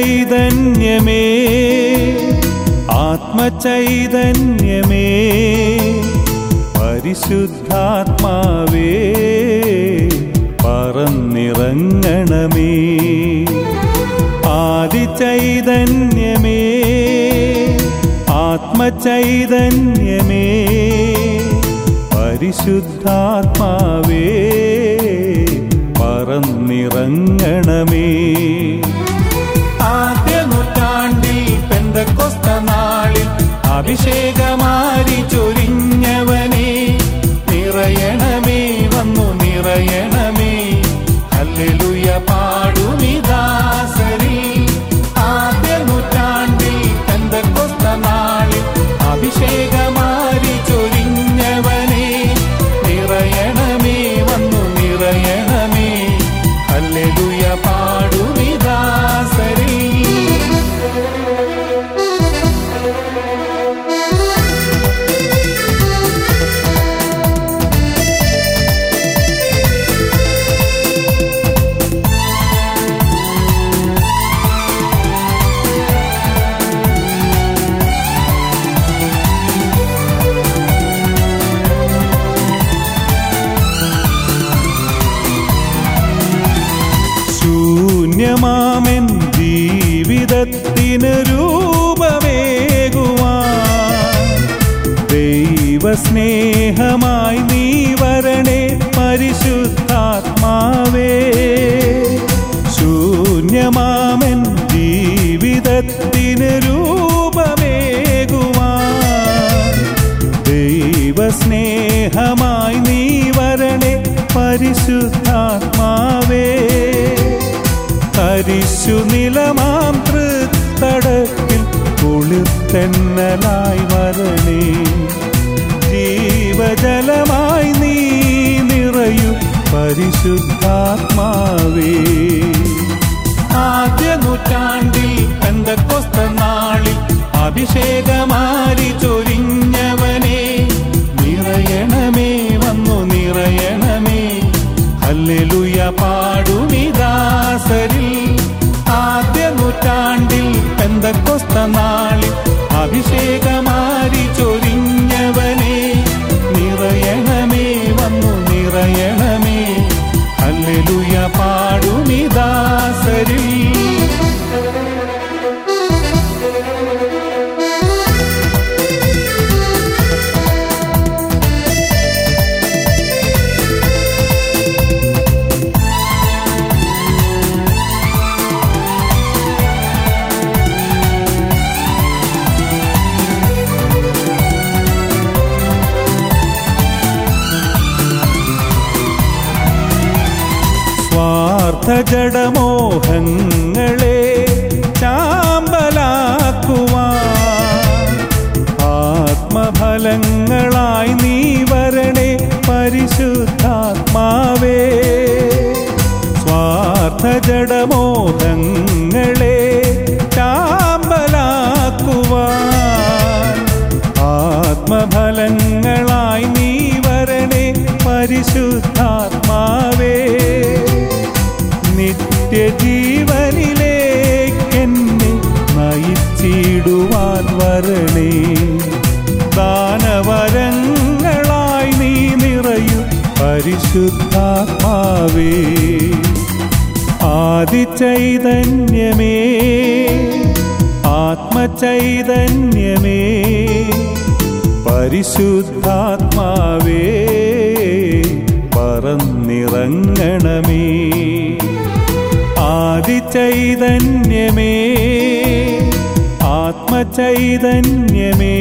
ആദിചൈതന്യമേ ആത്മചൈതന്യമേ പരിശുദ്ധാത്മാവേ പറന്നിറങ്ങണമേ ആദിചൈതന്യമേ ആത്മചൈതന്യമേ പരിശുദ്ധാത്മാവേ പറന്നിറങ്ങണമേ ആദ്യ നൂറ്റാണ്ടിൽ പെന്തക്കൊസ്ത നാളിൽ അഭിഷേകമാരി ചൊരിഞ്ഞവനെ നിറയണമേ വന്നു നിറയണമേ ഹല്ലേലൂയ പാടുമിദാസരി ആദ്യ നൂറ്റാണ്ടിൽ പെന്തക്കൊസ്ത നാളിൽ അഭിഷേകമാരി ചൊരിഞ്ഞവനെ നിറയണമേ വന്നു നിറയണമേ ഹല്ലേലൂയ പാടുമിദാസരി ശൂന്യമാമെൻ ജീവിതത്തിന് രൂപമേകുവാൻ ദൈവസ്നേഹമായി നീ വരണേ പരിശുദ്ധാത്മാവേ ശൂന്യമാമെൻ ജീവിതത്തിന് രൂപമേകുവാൻ ദൈവസ്നേഹമായി നീ വരണേ പരിശുദ്ധാത്മാവേ കരിശു നിലമാം തൃത്തടത്തിൽ കുളിർത്തെന്നലായി വരണേ ജീവജലമായി നീ നിറയു പരിശുദ്ധാത്മാവേ ആദ്യ നൂറ്റാണ്ടിൽ പെന്തക്കൊസ്ത നാളിൽ അഭിഷേകമാരി ചൊരിഞ്ഞവനെ നിറയണമേ വന്നു നിറയണമേ ഹല്ലേലൂയ പാടുമിദാസരിൽ ആദ്യ നൂറ്റാണ്ടിൽ പെന്തക്കൊസ്ത നാളിൽ അഭിഷേകമാരി ചൊരിഞ്ഞവനെ നിറയണമേ വന്നു നിറയണമേ ഹല്ലേലൂയ പാടുമിദാസരിൽ സ്വാർത്ഥ ജഡമോഹങ്ങളെ ചാമ്പലാക്കുവാൻ ആത്മഫലങ്ങളായി നീ വരണേ പരിശുദ്ധാത്മാവേ സ്വാർത്ഥ ജഡമോഹങ്ങളെ ചാമ്പലാക്കുവാൻ ആത്മഫലങ്ങളായി നീ വരണേ പരിശുദ്ധാത്മാവേ നിത്യജീവനിലേക്കെന്നെ നയിച്ചിടുവാൻ വരണേ ദാനവരങ്ങളായി നീ നിറയു പരിശുദ്ധാത്മാവേ ആദിചൈതന്യമേ ആത്മചൈതന്യമേ പരിശുദ്ധാത്മാവേ പറന്നിറങ്ങണമേ ആദിചൈതന്യമേ ആത്മചൈതന്യമേ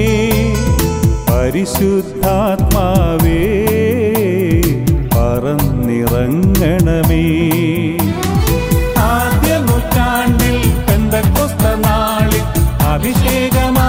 പരിശുദ്ധാത്മാവേ പറന്നിറങ്ങണമേ ആദ്യ നൂറ്റാണ്ടിൽ പെന്തക്കൊസ്ത നാളിൽ അഭിഷേകമായി